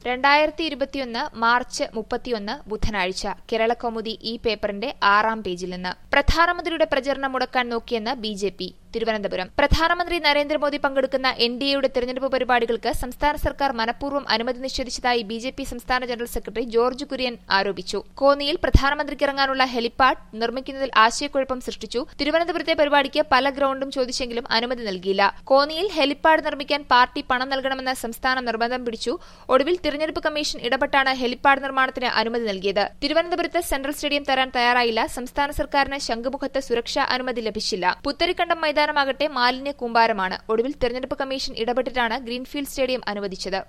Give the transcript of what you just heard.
രണ്ടായിരത്തി ഇരുപത്തിയൊന്ന് മാർച്ച് മുപ്പത്തിയൊന്ന് ബുധനാഴ്ച കേരളകൗമുദി ഈ പേപ്പറിന്റെ ആറാം പേജിൽ നിന്ന് പ്രധാനമന്ത്രിയുടെ പ്രചരണം മുടക്കാൻ നോക്കിയെന്ന് ബി ജെ പി തിരുവനന്തപുരം പ്രധാനമന്ത്രി നരേന്ദ്രമോദി പങ്കെടുക്കുന്ന എൻ ഡി എയുടെ തെരഞ്ഞെടുപ്പ് പരിപാടികൾക്ക് സംസ്ഥാന സർക്കാർ മനഃപൂർവ്വം അനുമതി നിഷേധിച്ചതായി ബി ജെ പി സംസ്ഥാന ജനറൽ സെക്രട്ടറി ജോർജ് കുര്യൻ ആരോപിച്ചു കോന്നിയിൽ പ്രധാനമന്ത്രിക്ക് ഇറങ്ങാനുള്ള ഹെലിപ്പാഡ് നിർമ്മിക്കുന്നതിൽ ആശയക്കുഴപ്പം സൃഷ്ടിച്ചു തിരുവനന്തപുരത്തെ പരിപാടിക്ക് പല ഗ്രൌണ്ടും ചോദിച്ചെങ്കിലും അനുമതി നൽകിയില്ല കോന്നിയിൽ ഹെലിപ്പാഡ് നിർമ്മിക്കാൻ പാർട്ടി പണം നൽകണമെന്ന് സംസ്ഥാനം നിർബന്ധം പിടിച്ചു ഒടുവിൽ തിരഞ്ഞെടുപ്പ് കമ്മീഷൻ ഇടപെട്ടാണ് ഹെലിപ്പാഡ് നിർമ്മാണത്തിന് അനുമതി നൽകിയത് തിരുവനന്തപുരത്ത് സെൻട്രൽ സ്റ്റേഡിയം തരാൻ തയ്യാറായില്ല സംസ്ഥാന സർക്കാരിന് ശംഖുമുഖത്ത് സുരക്ഷാ അനുമതി ലഭിച്ചില്ല പുത്തരിക്കണ്ടം മൈതാനമാകട്ടെ മാലിന്യ കൂമ്പാരമാണ് ഒടുവിൽ തിരഞ്ഞെടുപ്പ് കമ്മീഷൻ ഇടപെട്ടിട്ടാണ് ഗ്രീൻഫീൽഡ് സ്റ്റേഡിയം അനുവദിച്ചത്